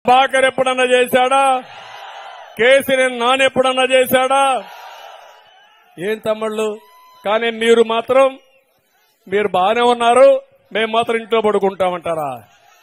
బాకర్ ఎప్పుడన్నా చేశాడా కేసీని నాని ఎప్పుడన్నా చేశాడా ఏం తమ్ముళ్ళు కానీ మీరు మాత్రం మీరు బాగానే ఉన్నారు మేము మాత్రం ఇంట్లో పడుకుంటామంటారా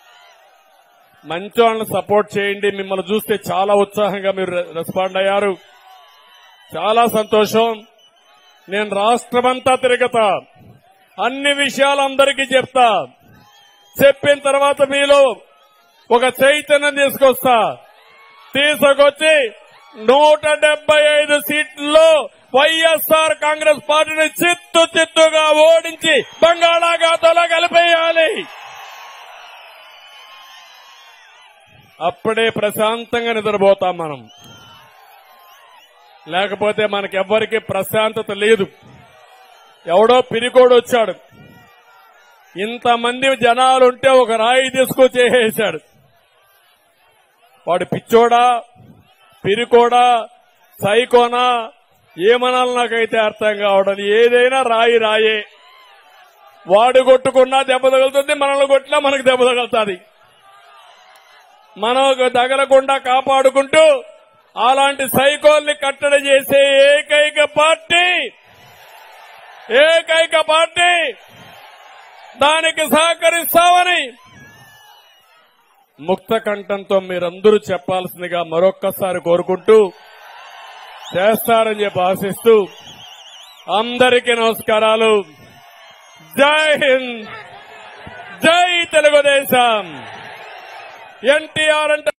మంచి వాళ్ళని సపోర్ట్ చేయండి మిమ్మల్ని చూస్తే చాలా ఉత్సాహంగా మీరు రె- రెస్పాండ్ అయ్యారు చాలా సంతోషం నేను రాష్ట్రమంతా తిరగతా అన్ని విషయాలు అందరికీ చెప్తా చెప్పిన తర్వాత మీలో ఒక చైతన్యం తీసుకొస్తా తీసుకొచ్చి నూట డెబ్బై ఐదు సీట్లలో వైఎస్ఆర్ కాంగ్రెస్ పార్టీని చిత్తు చిత్తుగా ఓడించి బంగాళాఖాతంలో కలిపేయాలి అప్పుడే ప్రశాంతంగా నిద్రపోతాం మనం లేకపోతే మనకెవ్వరికి ప్రశాంతత లేదు ఎవడో పిరికోడు వచ్చాడు ఇంతమంది జనాలుంటే ఒక రాయి తీసుకొచ్చి చేసేశాడు వాడు పిచ్చోడా పిరికోడా సైకోనా ఏమనాలి నాకైతే అర్థం కావడం ఏదైనా రాయి రాయే వాడు కొట్టుకున్నా దెబ్బ తగులుతుంది మనల్ని కొట్టినా మనకు దెబ్బ తగులుతుంది మనం తగలకుండా కాపాడుకుంటూ అలాంటి సైకోల్ని కట్టడి చేసే ఏకైక పార్టీ ఏకైక పార్టీ దానికి సహకరిస్తామని ముక్త కంఠంతో మీరందరూ చెప్పాల్సిందిగా మరొక్కసారి కోరుకుంటూ చేస్తారని చెప్పి ఆశిస్తూ అందరికీ నమస్కారాలు జై హింద్ జై తెలుగుదేశం ఎన్టీఆర్ అంటే